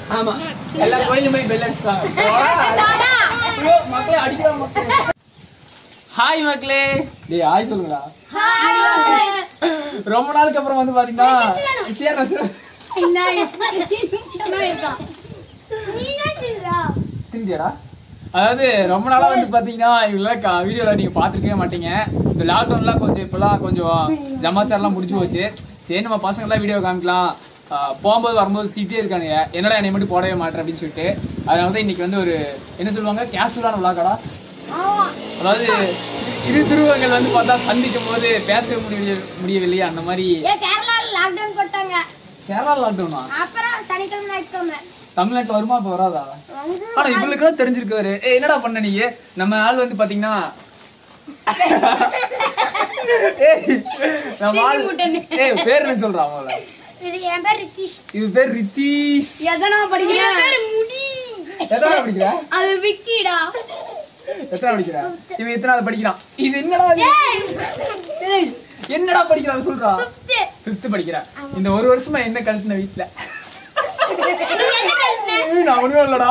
ஆமா எல்லா கோயிலுமே பெல் அடிச்சிட்டாங்க ஐயோ, மக்களே அடிக்கிறாங்க மக்களே ஹாய் மக்களே டேய் ஹாய் சொல்லுங்கடா ரொம்ப நாளுக்கு அப்புறம் வந்து பாத்தீங்கன்னா சரி சரி திருந்தியாடா அதாவது ரொம்ப நாளா வந்து பாத்தீங்கன்னா இவ்வளோ வீடியோல நீங்க பாத்துருக்கவே மாட்டீங்க இந்த லாக்டவுன்லாம் கொஞ்சம் இப்பெல்லாம் கொஞ்சம் ஜமாச்சாரெல்லாம் முடிஞ்சு போச்சு சரி நம்ம பசங்களாம் வீடியோ காமிக்கலாம் ஆஹ் போகும்போது வரும்போது திட்டே இருக்கானுங்க என்னடா என்னை மட்டும் போடவே மாட்டேன் அப்படின்னு சொல்லிட்டு அதனால தான் இன்னைக்கு வந்து ஒரு என்ன சொல்லுவாங்க கேஷுவலான விளாக்கடா அதாவது இரு துருவங்கள் வந்து பார்த்தா சந்திக்கும் போது பேச முடிய முடியவில்லையே அந்த மாதிரி லாக்டவுன் போட்டாங்க கேரளா லாக்டவுனா அப்புறம் சனிக்கிழமை ஞாயிற்றுக்கிழமை தமிழ்நாட்டுல வருமா இப்ப வராதா ஆனா இவங்களுக்கு தான் தெரிஞ்சிருக்காரு ஏய் என்னடா பண்ண நீ நம்ம ஆள் வந்து பாத்தீங்கன்னா ஏய் நம்ம ஆள் ஏய் பேர் என்ன சொல்றான் அவங்கள இது என் பேர் ரித்திஷ் இது பேர் ரித்தீஷ் எதனா படிக்கிறேன் என் பேர் முடி எத்தனை படிக்கிற அது விக்கிடா எத்தனை படிக்கிற இவன் எத்தனாவது படிக்கிறான் இது என்னடா இது? ஏய் என்னடா படிக்கிறான் சொல்றா ஃபிஃப்த் படிக்கிறேன் இந்த ஒரு வருஷமா என்ன கழட்டின வீட்டுல ஏய், நான் ஒண்ணுமே இல்லடா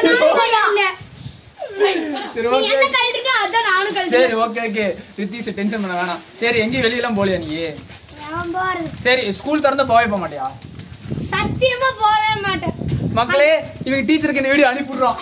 சரி நீ என்ன ஓகே கழுதுக்கு அதான் நானும் கழுது சரி ஓகே ஓகே ரித்தீஷ் டென்ஷன் பண்ண வேணாம் சரி எங்கேயும் வெளியெல்லாம் போலியா நீ நான் போறது சரி ஸ்கூல் திறந்து போகவே போக மாட்டியா சத்தியமா போகவே மாட்டேன் மக்களே இவங்க டீச்சருக்கு இந்த வீடியோ அனுப்பிடுறோம்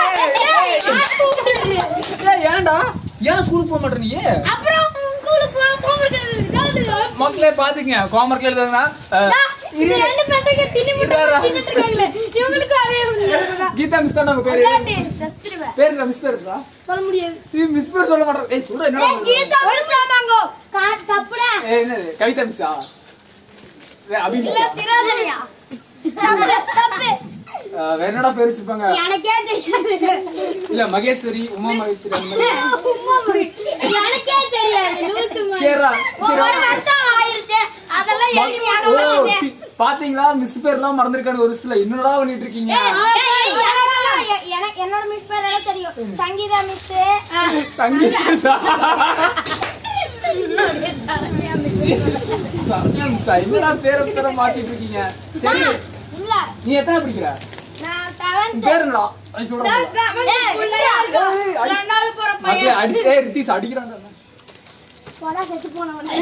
ஏய், ஏன்டா ஏன் ஸ்கூலுக்கு போக மாட்டே நீ அப்புறம் ஸ்கூலுக்கு போன போகிறது மக்களே பாத்துக்கங்க கோமர்க்ல எழுதுனா இது ரெண்டு பேத்துக்கு திணி இருடா. தின்னுட்டு இருக்காங்களே இவங்களுக்கு அதே ஒண்ணுதான். கீதா மிஸ் தான் நம்ம பேரு அதான்டி, செத்துருவேன் பேரு மிஸ் பேர் இருக்கா சொல்ல முடியாது நீ மிஸ் பேர் சொல்ல மாட்டேன் ஏய் சொல்ற என்னடா ஏய், கீதா பேசாமாங்கோ கா- தப்புடா ஏய் என்னது கவிதா மிஸ்ஸா ஏய், அபி இல்ல மிஸ்ஸா சிராதனையா தப்பு தப்பு அஹ், வேற என்னடா பேர் வச்சிருப்பாங்க எனக்கே தெரியாது இல்ல மகேஸ்வரி உமா மகேஸ்வரி அந்த மாதிரி உம்மா மகி. எனக்கே தெரியாது லூசு மாதிரி. சரிடா ஒரு சரி வருஷம் ஆயிருச்சு அதெல்லாம் எழுதி ஓ ஞாபகம் வச்சுட்டேன். தி- பாத்தீங்களா மிஸ் பேர்லாம் மறந்துருக்கானு ஒரு வருஷத்துல என்னடா பண்ணிட்டு இருக்கீங்க ஏய், ஏய், எனக்கெல்லாம் எ- எனக்கு- என்னோட மிஸ் பேர் எல்லாம் தெரியும் சங்கீதா மிஸ் சங்கீதா சரண்யா மிஸ்ஸா என்னடா பேரை பேர மாத்திட்டு இருக்கீங்க சரி இல்ல நீ எத்தனை படிக்கிற நான் உன் செவன்த் பேர் என்னடா அது சொல்றேன் ரெண்டாவது போற மக்களே அடிச்சே ரித்தீஸ் அடிக்கிறாங்க போடா செத்து போனவன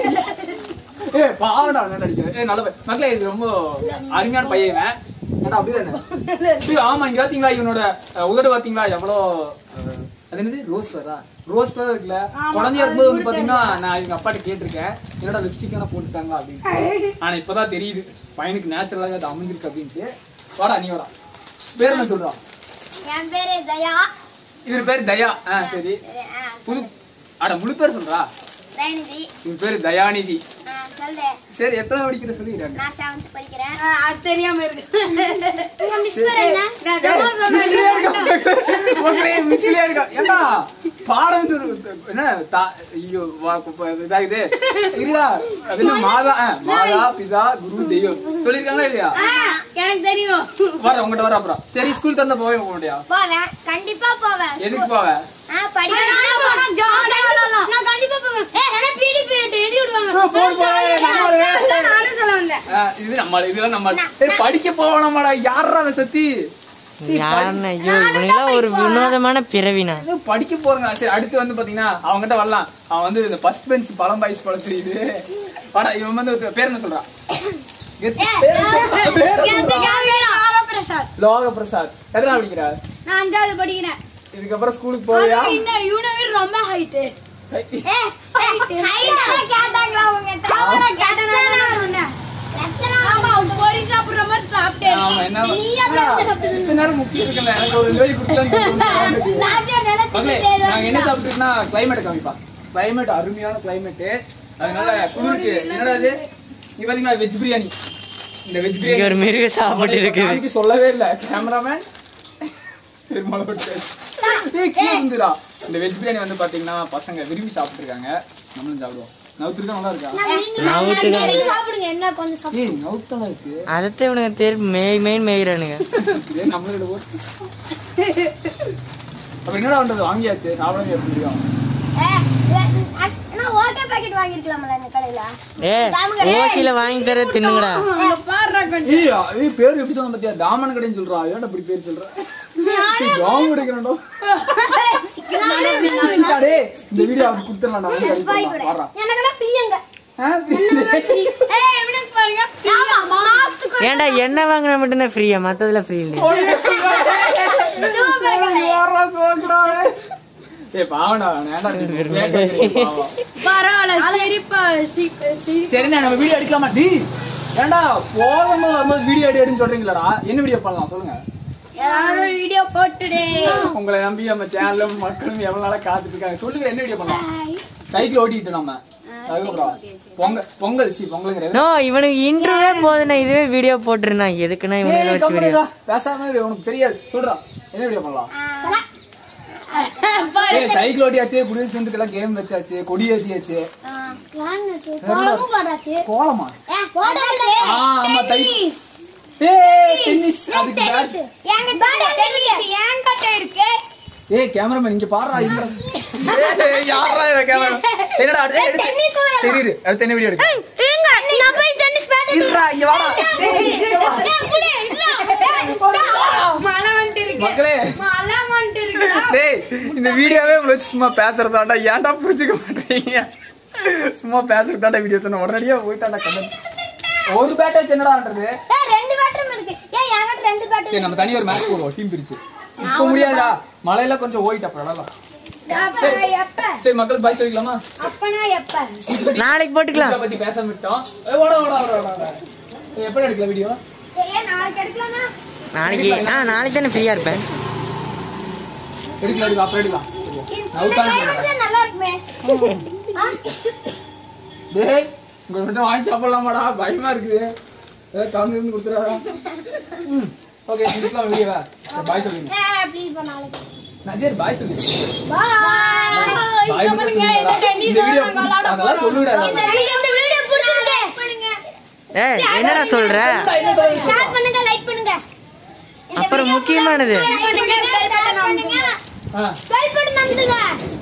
ஏ பாவடா என்ன அடிக்கிறேன் ஏ நல்ல பையன். மக்களே இது ரொம்ப அருமையான பையன் இவன். ஏன்டா அப்படிதானே ஏய், ஆமா இங்க பாத்தீங்களா இவனோட அஹ், உதடு பாத்தீங்களா எவ்வளோ அஹ், அது என்னது ரோஸ் கலரா ரோஸ் கலர் இருக்குல்ல குழந்தையா இருக்கும்போது வந்து பாத்தீங்கன்னா நான் எங்க அப்பாட்ட கேட்டிருக்கேன் என்னடா லிப்ஸ்டிக் எல்லாம் போட்டுட்டாங்க அப்படின்னு ஆனா இப்பதான் தெரியுது பையனுக்கு நேச்சுரலாக அது அமைஞ்சிருக்கு அப்படின்ட்டு வாடா நீ வாடா பேர் என்ன சொல்றான் என் பேரு தயா இவர் பேர் தயா ஆ சரி ஆ, புது அட முழு பேர் சொல்றா தயநிதி இவர் பேர் தயாநிதி ஆ, சொல்லு சரி எத்தனை படிக்கிற சொல்லிடுறாங்க நான் செவன்த் படிக்கிறேன் அது தெரியாம இருக்கு உங்க மிஸ் பேர் என்ன நான் சும்மா சொன்னேன். மிஸ்லியா இருக்கா? மக்களே, மிஸ்லியா இருக்கா? ஏண்டா, பாடம் சொல்லு. என்ன, தா- ஐயோ, வா, குப்பை, இதாகுது. இருடா, அது என்ன, மாதா ஆ, மாதா பிதா குரு தெய்வம் சொல்லிருக்காங்களா இல்லையா ஆ, எனக்கு தெரியும் வர உங்ககிட்ட வர அப்புறம் சரி ஸ்கூல் தந்தா போவே போக முடியா போவேன் கண்டிப்பா போவேன் எதுக்கு போவ ஆ, படிக்கிறேன். நான் கண்டிப்பா போவேன் ஏய், ஆனா PD period எழுதி விடுவாங்க. போடு, போடு, நம்மளு. நானும் சொல்ல வந்தேன் ஆ, இது நம்ம இதெல்லாம் நம்ம சரி, படிக்க போகணுமாடா யாரா அவன் சத்தி யாருன்னு ஐயோ இவனுங்களாம் ஒரு வினோதமான பிறவினா இது படிக்க போறேங்க சரி அடுத்து வந்து பாத்தீங்கன்னா அவன்கிட்ட வரலாம் அவன் வந்து இந்த ஃபர்ஸ்ட் பெஞ்ச் பழம் பாய்ஸ் பழம் தெரியுது வாடா இவன் வந்து ஒரு பேர் என்ன சொல்றான் கெத்து பேர் என்ன சொல்றான்? பேர் என்ன என் சொல்றான்? பேரு ஆகப்பிரசாத். லோக பிரசாத் எத்தனை படிக்கிற நான் அஞ்சாவது படிக்கிறேன் இதுக்கப்புறம் ஸ்கூலுக்கு போவியா ஆனா இன்னும் இவனை விட ரொம்ப height. ஏய், ஏய், height எல்லாம் கேட்டாங்களா உங்ககிட்ட? அவனை கேட்டனால சொன்னேன். ஆமா, அவன் பொரி சாப்பிடுற மாதிரி சாப்பிட்டேன். ஆமா என்ன நீ எப்படி வந்து சாப்பிட்டது? இத்தனை நேரம் முக்கியம் இருக்குல்ல எனக்கு ஒரு ரெண்டு கொடுத்தா lockdown எல்லாம் மகளே திட்டிட்டே நாங்க என்ன இருந்தா. சாப்பிட்டுருக்கோம்னா கிளைமேட் காமிப்பா கிளைமேட் அருமையான கிளைமேட் அதனால குளிருக்கு என்னடா இது நீ பாத்தீங்களா வெஜ் பிரியாணி இந்த வெஜ் இங்க பிரியாணி ஒரு மிருகம் சாப்பிட்டு இருக்குது காமிக்க சொல்லவே இல்ல கேமராமேன் பெருமாள் போட்டு ஏய் கீழே வந்துடா இந்த வெஜ் பிரியாணி வந்து பாத்தீங்கன்னா பசங்க விரும்பி சாப்பிட்டு இருக்காங்க நம்மளும் சாப்பிடுவோம் நவுத்துருக்கா நல்லா இருக்கா நீங்க நவுத்துதான். நீங்க சாப்பிடுங்க என்ன கொஞ்சம் சாப்பிடுங்க. ஏய் நவுத்தலாம் இருக்கு அதத்தை இவனுங்க தெரியும் மேய் மெயின் மேய்கிறானுங்க இதே நம்மளோட ஓட்டு அப்ப என்னடா பண்றது வாங்கியாச்சு சாப்பிட முடியும் ஏய், ஏய், நான் okay பாக்கெட் வாங்கிருக்கலாம்ல இந்த கடையில ஏ ஓசியில வாங்கி தர தின்னுங்கடா அங்க பாடுறா கொஞ்சம் ஏய் ஏய் பேர் எப்படி சொன்ன பத்தியா தாமன் கடைன்னு சொல்றா ஏன்டா இப்படி பேர் சொல்ற ஜாம் எடுக்கறடா டேய் இந்த வீடியோ அவருக்கு கொடுத்துறலாம்டா வந்து கரெக்ட் பாறா எனக்கெல்லாம் ஃப்ரீங்க ஏய் எவிடன்ஸ் பாருங்க ஆமா மாஸ்க்கு ஏன்டா என்ன வாங்கினா மட்டும்தான் ஃப்ரீயா மத்ததுல ஃப்ரீ இல்லையா வாறா சோக்குடா ஏய் பாவடா ஏன்டா நீ பாவம் பரவாயில்ல சிரிப்பா சிரி சரிண்ணா நம்ம வீடியோ எடுக்கலாமா டி ஏன்டா போகும்போது வரும்போது வீடியோ எடு எடுன்னு சொல்றீங்களாடா என்ன வீடியோ பண்ணலாம் சொல்லுங்க யாரும் வீடியோ போட்டுடே உங்களை நம்பி நம்ம சேனலும் மக்களும் எவ்வளவு நாளா காத்துட்டு இருக்காங்க சொல்லுங்க என்ன வீடியோ பண்ணலாம் சைக்கிள் ஓட்டிட்டு நம்ம அதுக்கப்புறம் பொங்கல் பொங்கல் சி பொங்கலுங்கிற நோ இவனுக்கு இன்ட்ரோவே போதுண்ணா இதுவே வீடியோ போட்டுருந்தா எதுக்குண்ணா இவனுக்கு வச்சு வீடியோ பேசாம இரு, உனக்கு தெரியாது சொல்றா என்ன வீடியோ பண்ணலாம் ஏய் சைக்கிள் ஓட்டியாச்சு குடியரசு தினத்துக்கெல்லாம் கேம் வச்சாச்சு கொடி ஏத்தியாச்சு கோலமும் போடாச்சு போலாமா போடல ஆ ஆமா தை ஏய் டென்னிஸ் அதுக்கு பேட் என்கிட்ட இருக்கு ஏய் கேமராமேன் இங்க பாருடா இங்க ஏய் யாரா இவ கேமரா என்னடா அடுத்து எடுத்து டென்னிஸ் விளையாடலாம். சரி இரு அடுத்து என்ன வீடியோ எடுக்க ஏங்க நான் போய் டென்னிஸ் பேட் இருடா இங்க வாடா மழை வந்துட்டு இருக்கு மக்களே மழை வந்துட்டு இருக்கு டேய் இந்த வீடியோவே உங்களை வச்சு சும்மா பேசுறதாண்டா ஏன்டா புரிஞ்சுக்க மாட்டீங்க சும்மா பேசுறதாண்டா வீடியோ சொன்ன உடனடியா போயிட்டாண்டா கண்ணு ஒரு பேட் வச்சு என்னடான்றது ரெண்டு பேட்டும் இருக்கு ஏன் என்கிட்ட ரெண்டு பேட்டும் சரி நம்ம தனி ஒரு மேட்ச் போடுவோம் டீம் பிரிச்சு இப்ப முடியாதா மழையில கொஞ்சம் ஓயிட்டு அப்புறம் விடலாம் எப்ப சரி மக்களுக்கு பாய் சொல்லிக்கலாமா அப்பனா எப்ப நாளைக்கு போட்டுக்கலாம் இதை பத்தி பேச விட்டோம் ஏய், ஓட ஓட ஓட ஓட ஓட ஏய், எப்ப எடுக்கலாம் வீடியோ ஏன் நாளைக்கு எடுக்கலாமா நாளைக்கு ஆ நாளைக்கு தானே ஃப்ரீயா இருப்பேன் எடுக்கலாம் எடுக்கலாம் அப்புறம் எடுக்கலாம் இந்த நவுத்தானே climate நல்லா இருக்குமே ஆ? டேய் உங்க மட்டும் வாங்கி சாப்பிடலாமாடா பயமா இருக்குது ஏதாவது கலந்து இருந்து கொடுத்துறாரா ம் ஓகே முடிக்கலாம் வீடியோவா பாய் சொல்லுங்க ஏய், please பா நாளைக்கு நான் சரி பாய் சொல்லுங்க Bye. பாய் மட்டும் சொல்லுங்கடா இந்த வீடியோ அதெல்லாம் சொல்லுடா இந்த வீடியோ இந்த வீடியோ பிடிச்சிருக்கு ஏய் என்னடா சொல்ற ஷேர் பண்ணுங்க லைக் பண்ணுங்க இந்த அப்புறம் video முக்கியமானது. subscribe பண்ணுங்க share பண்ணுங்க ஆ bell button அமுத்துங்க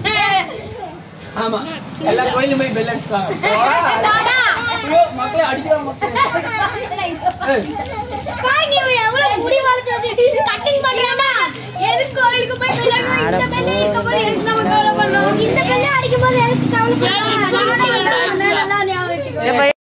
ஆமா எல்லா கோயிலும் போய் பெல் அடிச்சுட்டாங்க டாடா. ஐயோ மக்களே அடிக்கிறாங்க மக்களே ஏய், பாருங்க இவன் எவ்வளவு முடி வளர்த்து வச்சு கட்டிங் பண்றானா எதுக்கு கோயிலுக்கு போய் விளையாடணும் இந்த பெல்ல இருக்க போது எதுக்கு நம்ம கவலை பண்ணணும் இந்த பெல்ல அடிக்கும் போது எதுக்கு கவலை பண்ணணும் நல்லா ஞாபகம் வச்சுக்கோ. ஏப்பா